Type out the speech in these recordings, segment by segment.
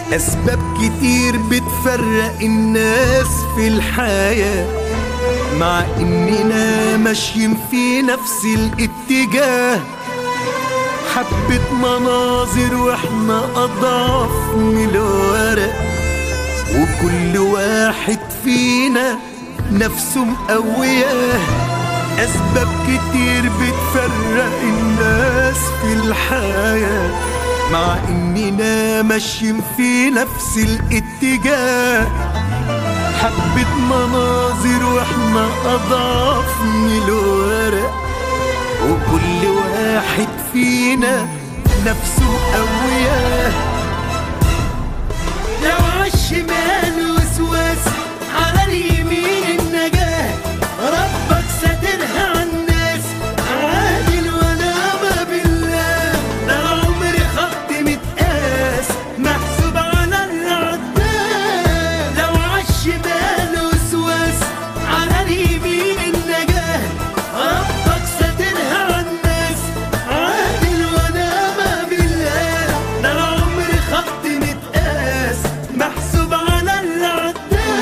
أسباب كتير بتفرق الناس في الحياة مع إننا ماشيين في نفس الاتجاه حبة مناظر واحنا أضعف من الورق وكل واحد فينا نفسه مقوياه أسباب كتير بتفرق الناس في الحياة مع إننا ماشيين في نفس الاتجاه حبة مناظر واحنا أضعف من الورق وكل واحد فينا نفسه مقوياه لو عالشمال وسواس على اليمين النجاة ربك ساترها عالناس عادل ونعم بالله ده العمر خط متقاس محسوب على العداد لو عالشمال وسواس على اليمين النجاة ربك ساترها عالناس عادل ونعم بالله ده العمر خط متقاس محسوب على العداد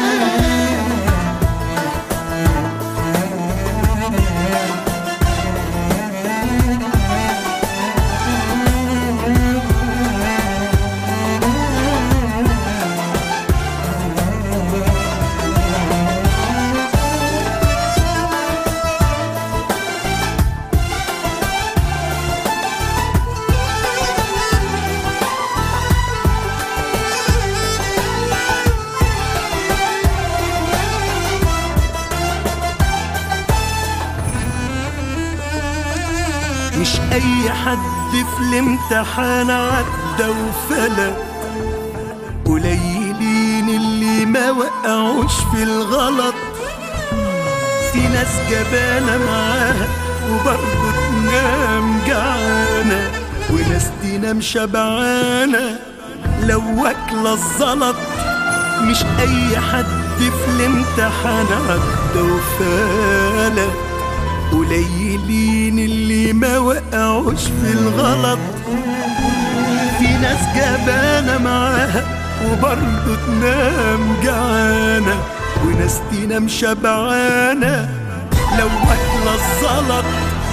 مش اي حد في الامتحان عدى وفلت قليلين اللي ما وقعوش في الغلط في ناس جبانة معاها وبرضه تنام جعانة وناس تنام شبعانة لو واكلة الزلط مش أي حد في الامتحان عدى وفالت قليلين اللي ما وقعوش في الغلط في ناس جبانة معاها وبرضه تنام جعانة وناس تنام شبعانة لو واكلة الزلط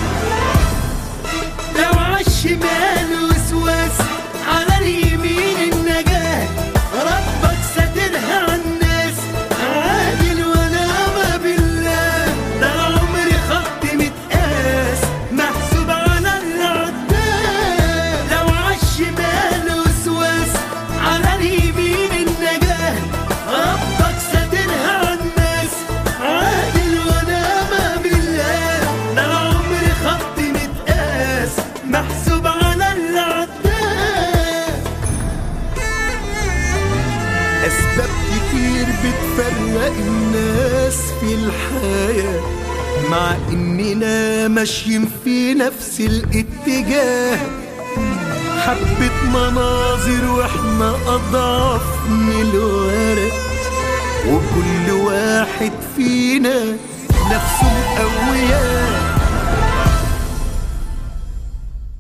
لو عالشمال وسواس على اليمين النجاة ربك ساترها عالناس عادل ونعم بالله ده العمر خط متقاس محسوب على العداد لو عالشمال وسواس على اليمين النجاة ربك ساترها عالناس عادل ونعم بالله ده العمر خط متقاس محسوب على العداد أسباب كتير بتفرق الناس في الحياة مع إننا ماشيين في نفس الاتجاه حبة مناظر واحنا أضعف من الورق وكل واحد فينا نفسه مقوياه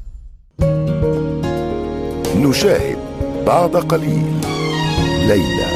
نشاهد بعد قليل ليلى